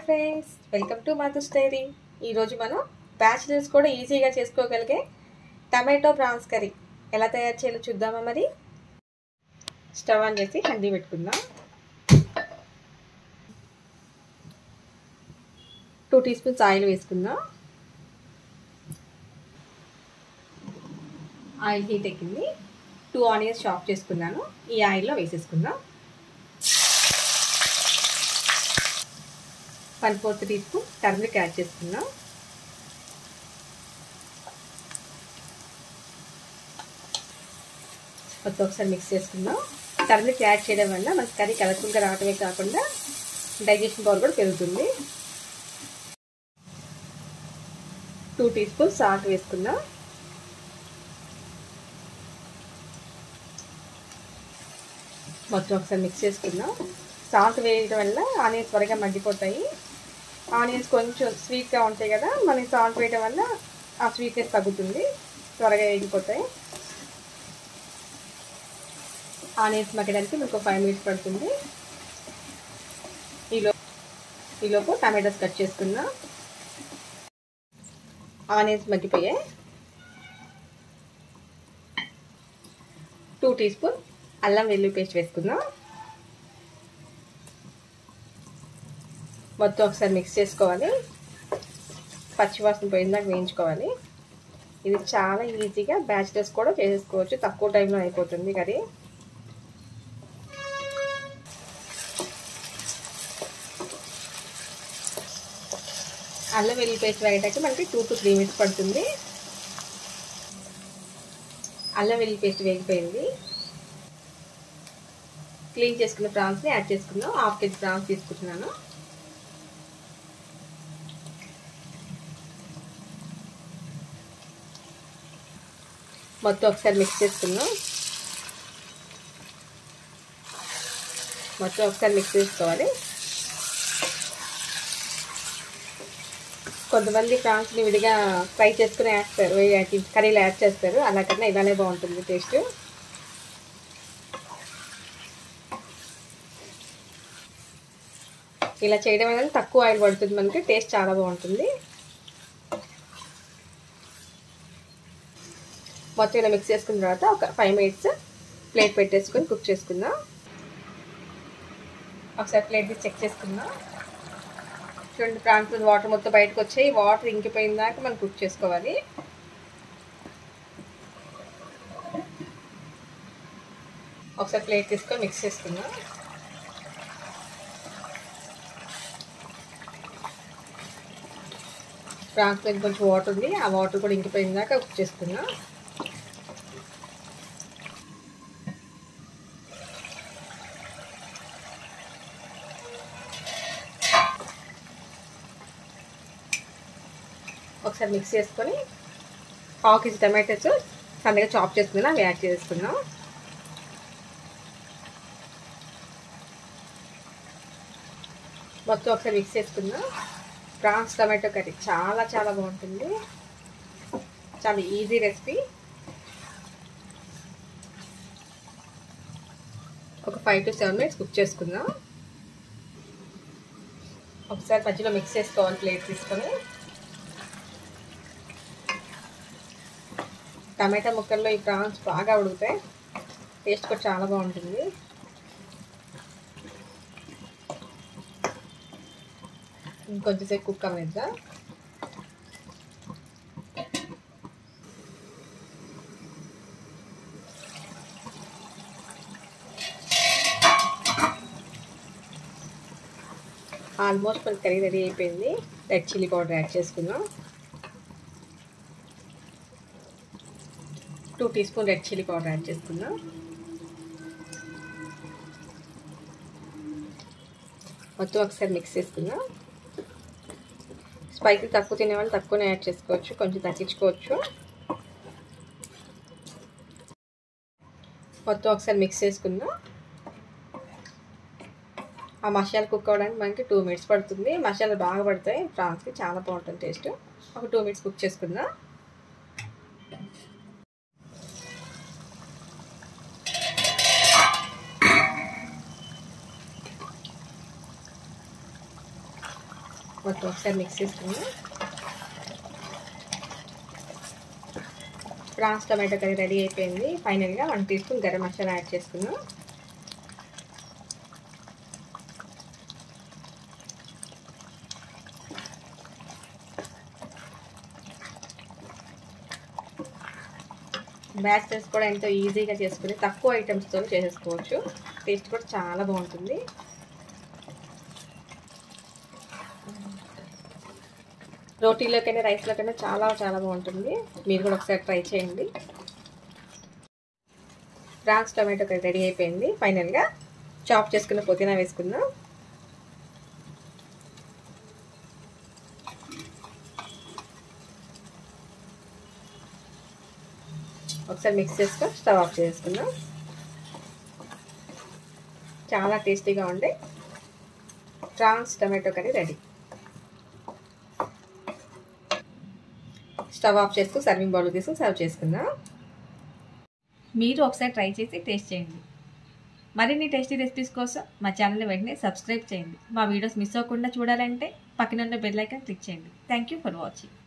friends welcome to Madhu's diary ఈరోజు మనం bachelors కూడా ఈజీగా చేసుకోగలిగే టమాటో ప్రాన్స్ కర్రీ ఎలా తయారు చేయాలో చూద్దామా మరి స్టవ్ ఆన్ చేసి హండీ పెట్టుకుందాం టూ టీ స్పూన్స్ ఆయిల్ వేసుకుందాం ఆయిల్ హీట్ ఎక్కింది టూ ఆనియన్స్ చాప్ చేసుకున్నాను ఈ ఆయిల్లో వేసేసుకుందాం one fourth teaspoon turmeric add చేసుకుందాం మొత్తం ఒకసారి మిక్స్ చేసుకుందాం టర్మరిక్ యాడ్ చేయడం వల్ల మనకి కర్రీ కలర్ఫుల్గా రావటమే కాకుండా డైజెషన్ పవర్ కూడా పెరుగుతుంది టూ టీ స్పూన్ సాల్ట్ వేసుకుందాం మొత్తం ఒకసారి మిక్స్ చేసుకుందాం సాల్ట్ వేయడం వల్ల ఆనియన్స్ త్వరగా మగ్గిపోతాయి ఆనియన్స్ కొంచెం స్వీట్గా ఉంటాయి కదా మనం సాల్ట్ వేయడం వల్ల ఆ స్వీట్నెస్ తగ్గుతుంది త్వరగా వేగిపోతాయి ఆనియన్స్ మగ్గడానికి మీకు ఫైవ్ మినిట్స్ పడుతుంది ఈలో ఈలోపు టమాటోస్ కట్ చేసుకుందాం ఆనియన్స్ మగ్గిపోయాయి టూ టీ స్పూన్ అల్లం వెల్లుల్లి పేస్ట్ వేసుకుందాం మొత్తం ఒకసారి మిక్స్ చేసుకోవాలి పచ్చివాసన పోయిందాక వేయించుకోవాలి ఇది చాలా ఈజీగా బ్యాచిలర్స్ కూడా చేసేసుకోవచ్చు తక్కువ టైంలో అయిపోతుంది కర్రీ అల్లం వెల్లుల్లి పేస్ట్ వేయడానికి మనకి టూ టు త్రీ మినిట్స్ పడుతుంది అల్లం వెల్లుల్లి పేస్ట్ వేగిపోయింది క్లీన్ చేసుకున్న ప్రాన్స్ని యాడ్ చేసుకుందాం హాఫ్ కేజీ ప్రాన్స్ తీసుకుంటున్నాను మొత్తం ఒకసారి మిక్స్ చేసుకుందాం మొత్తం ఒకసారి మిక్స్ చేసుకోవాలి కొంతమంది ప్రాన్స్ని విడిగా ఫ్రై చేసుకుని వేస్తారు కర్రీలో యాడ్ చేస్తారు అలా కన్నా ఇలానే బాగుంటుంది టేస్ట్ ఇలా చేయడం వల్ల తక్కువ ఆయిల్ పడుతుంది మనకి టేస్ట్ చాలా బాగుంటుంది మొత్తం ఇలా మిక్స్ చేసుకున్న తర్వాత ఒక ఫైవ్ మినిట్స్ ప్లేట్ పెట్టేసుకొని కుక్ చేసుకుందాం ఒకసారి ప్లేట్ తీసి చెక్ చేసుకుందాం చూడండి ప్రాన్స్ వాటర్ మొత్తం బయటకు వచ్చాయి వాటర్ ఇంకిపోయిన దాకా మనం కుక్ చేసుకోవాలి ఒకసారి ప్లేట్ తీసుకొని మిక్స్ చేసుకుందాం ప్రాన్స్ మీద కొంచెం వాటర్ ఉంది ఆ వాటర్ కూడా ఇంకిపోయిన దాకా కుక్ చేసుకుందాం ఒకసారి మిక్స్ చేసుకొని పావు కేజీ టమాటోస్ సన్నగా చాప్ చేసుకుని అవి యాడ్ చేసుకుందాం మొత్తం ఒకసారి మిక్స్ చేసుకుందాం ప్రాన్స్ టమాటో కర్రీ చాలా చాలా బాగుంటుంది చాలా ఈజీ రెసిపీ ఒక five to seven minutes cook చేసుకుందాం ఒకసారి మధ్యలో మిక్స్ చేసుకోవాలి ప్లేట్ తీసుకొని టమాటా ముక్కల్లో ఈ ప్రాన్స్ బాగా ఉడుకుతాయి టేస్ట్ కూడా చాలా బాగుంటుంది ఇంకొంచెంసేపు కుక్ అవ్వద్దాం ఆల్మోస్ట్ మన కర్రీ రెడీ అయిపోయింది రెడ్ చిల్లీ పౌడర్ యాడ్ చేసుకుందాం two teaspoon red chilli powder add చేసుకుందాం మొత్తం ఒకసారి మిక్స్ చేసుకుందాం స్పైసీ తక్కువ తినే వాళ్ళు తక్కువనే యాడ్ చేసుకోవచ్చు కొంచెం తగ్గించుకోవచ్చు మొత్తం ఒకసారి మిక్స్ చేసుకుందాం ఆ మసాలా కుక్ అవ్వడానికి మనకి టూ మినిట్స్ పడుతుంది మసాలా బాగా పడతాయి ప్రాన్స్కి చాలా బాగుంటుంది టేస్ట్ ఒక టూ మినిట్స్ కుక్ చేసుకుందాం మొత్తం ఒకసారి మిక్స్ చేసుకుందాం ప్రాన్స్ టమాటో కర్రీ రెడీ అయిపోయింది ఫైనల్గా one teaspoon garam masala add చేసుకుందాం బ్యాచిలర్స్ కూడా ఎంతో ఈజీగా చేసుకుని తక్కువ ఐటమ్స్తో చేసేసుకోవచ్చు టేస్ట్ కూడా చాలా బాగుంటుంది రోటీలోకైనా రైస్లోకైనా చాలా చాలా బాగుంటుంది మీరు కూడా ఒకసారి ట్రై చేయండి ప్రాన్స్ టమాటో కర్రీ రెడీ అయిపోయింది ఫైనల్గా చాప్ చేసుకున్న పుదీనా వేసుకుందాం ఒకసారి మిక్స్ చేసుకొని స్టవ్ ఆఫ్ చేసుకుందాం చాలా టేస్టీగా ఉండే prawns tomato curry ready stove off చేసుకుని సర్వింగ్ బౌల్ తీసుకుని సర్వ్ చేసుకుందాం మీరు ఒకసారి ట్రై చేసి టేస్ట్ చేయండి మరిన్ని టేస్టీ రెసిపీస్ కోసం మా ఛానల్ని వెంటనే సబ్స్క్రైబ్ చేయండి మా వీడియోస్ మిస్ అవ్వకుండా చూడాలంటే పక్కన ఉన్న బెల్ ఐకాన్ క్లిక్ చేయండి థ్యాంక్ యూ ఫర్ వాచింగ్